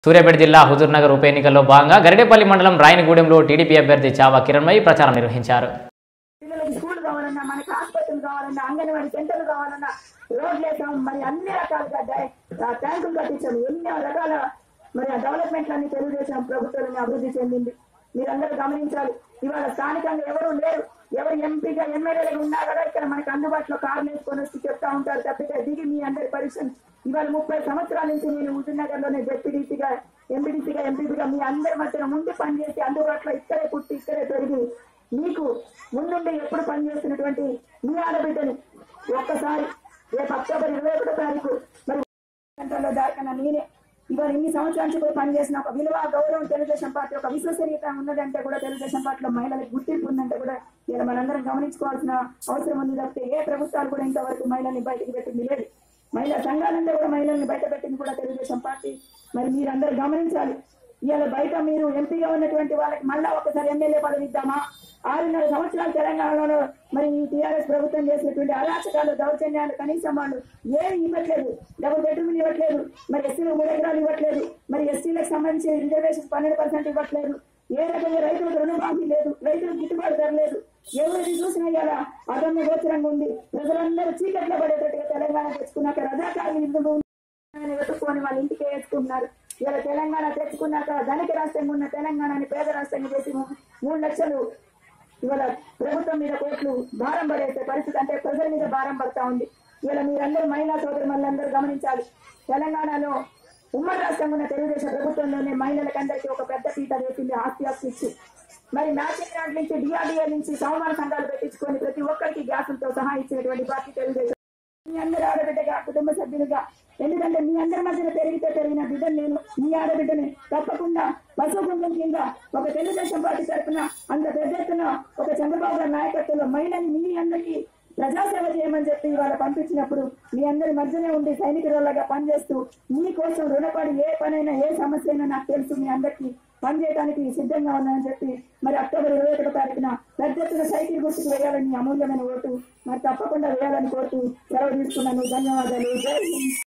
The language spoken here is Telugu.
సూర్యాపేట జిల్లా హుజూర్నగర్ ఉప ఎన్నికల్లో భాగంగా గరిడేపల్లి మండలం రాయనగూడెంలో టీడీపీ అభ్యర్థి చావా కిరణ్మయి ప్రచారం నిర్వహించారు పిల్లలకి స్కూల్ కావాలన్నా మనకి హాస్పిటల్ కావాలన్నా అంగన్వాడీ సెంటర్లు కావాలన్నా రోడ్లు వేసాం మరి అన్ని రకాలుగా డై- ఆ ట్యాంకులు కట్టించాం ఎన్ని రకాల మరి ఆ డెవలప్మెంట్లన్నీ తెలుగుదేశం ప్రభుత్వాన్ని అభివృద్ధి చెందింది మీరందరూ గమనించాలి ఇవాళ స్థానికంగా ఎవరు లేరు ఎవరు ఎంపీగా ఎమ్మెల్యేలుగా ఉన్నా కూడా ఇక్కడ మనకి అందుబాటులో కార్లు వేసుకొని వచ్చి చెప్తా ఉంటారు తప్పితే దిగి మీ అందరి పరీక్ష ఇవాళ ముప్పై సంవత్సరాల నుంచి నేను హుజూర్నగర్ లోనే జెడ్పీడీసీగా ఎంపీడీసీగా ఎంపీగా మీ అందరి మధ్యన ముందు పనిచేసి అందుబాటులో ఇక్కడే పుట్టి ఇక్కడే పెరిగి మీకు ముందుండి ఎప్పుడు పనిచేస్తున్నటువంటి మీ ఆడబిడ్డని ఒక్కసారి రేపు అక్టోబర్ ఇరవై ఒకటో తారీఖు మరి గంటల్లో దాకన నేనే ఇవాళ ఇన్ని సంవత్సరాల నుంచి కూడా పనిచేసిన ఒక విలువ గౌరవం తెలుగుదేశం పార్టీ ఒక విశ్వసనీయత ఉన్నదంటే కూడా తెలుగుదేశం పార్టీలో మహిళలకు గుర్తింపు ఉందంటే కూడా ఇలా మనందరం గమనించుకోవాల్సిన అవసరం ఉంది తప్పితే ఏ ప్రభుత్వాలు కూడా ఇంతవరకు మహిళల్ని బయటకు పెట్టింది లేదు మహిళా సంఘాలంటే కూడా మహిళల్ని బయట పెట్టింది కూడా తెలుగుదేశం పార్టీ మరి మీరందరూ గమనించాలి ఇవాళ బయట మీరు ఎంపీగా ఉన్నటువంటి వాళ్ళకి మళ్ళా ఒకసారి ఎమ్మెల్యే పదవి ఇద్దామా ఆరున్నర సంవత్సరాలు తెలంగాణలో మరి ఈ టీఆర్ఎస్ ప్రభుత్వం చేసినటువంటి అరాచకాలు దౌర్జన్యాలు కనీసం వాళ్ళు ఏమి ఇవ్వట్లేదు డబుల్ బెడ్రూమ్ ఇవ్వట్లేదు మరి ఎస్సీలకు మూడు ఎకరాలు ఇవ్వట్లేదు మరి ఎస్సీలకు సంబంధించి రిజర్వేషన్ పన్నెండు పర్సెంట్ ఇవ్వట్లేదు ఏ రకంగా రైతులకు రుణమాఫీ లేదు రైతులకు గిట్టుబాటు ధర లేదు ఎవరిని చూసినా ఇలా అదమ్య గోచరంగా ఉంది ప్రజలందరూ చీకట్లో పడేటట్టుగా తెలంగాణ తెచ్చుకున్నాక రజాకారులు ఇల్లు ఆయన వెతుక్కొని వాళ్ళ ఇంటికి వేసుకుంటున్నారు ఇలా తెలంగాణ తెచ్చుకున్నాక ధనిక రాష్ట్రంగా ఉన్న తెలంగాణని పేద రాష్ట్రంగా చేసి మూ- మూడు లక్షలు ఇవాళ ప్రభుత్వం మీద కోట్లు భారం పడేసే పరిస్థితి అంటే ప్రజల మీద భారం పడతా ఉంది ఇవాళ మీరందరూ మహిళా సోదరు మళ్ళందరూ గమనించాలి తెలంగాణలో ఉమ్మడి రాష్ట్రంగా ఉన్న తెలుగుదేశం ప్రభుత్వంలోనే మహిళలకు అందరికీ ఒక పెద్ద పీట వేసింది ఆస్తి హక్కు ఇచ్చి మరి మ్యాచింగ్ గ్రాంట్ నుంచి డిఆర్డీఏ నుంచి సమాన సంఘాలు పెట్టించుకొని ప్రతి ఒక్కరికి గ్యాసులతో సహా ఇచ్చినటువంటి పార్టీ తెలుగుదేశం మీ అందరి ఆడబిడ్డగా కుటుంబ సభ్యులుగా ఎందుకంటే మీ అందరి మధ్యన పెరిగితే పెరిగిన బిడ్డను నేను మీ ఆడబిడ్డని తప్పకుండా పశుకుంభం కింద ఒక తెలుగుదేశం పార్టీ తరఫున అంత పెద్ద ఎత్తున ఒక చంద్రబాబు గారి నాయకత్వంలో మహిళని మీ అందరికీ ప్రజాసేవ చేయమని చెప్పి ఇవాళ పంపించినప్పుడు మీ అందరి మధ్యనే ఉండి సైనికులలాగా పనిచేస్తూ మీ కోసం రుణపడి ఏ పనైనా ఏ సమస్య అయినా నాకు తెలుసు మీ అందరికీ పనిచేయడానికి సిద్ధంగా ఉన్నానని చెప్పి మరి అక్టోబర్ ఇరవై ఒకటో తారీఖున పెద్ద ఎత్తున సైకిల్ గుర్తుకు వేయాలని అమూల్యమైన ఓటు మరి తప్పకుండా వేయాలని కోరుతూ సెలవు తీసుకున్నాను ధన్యవాదాలు జై హింద్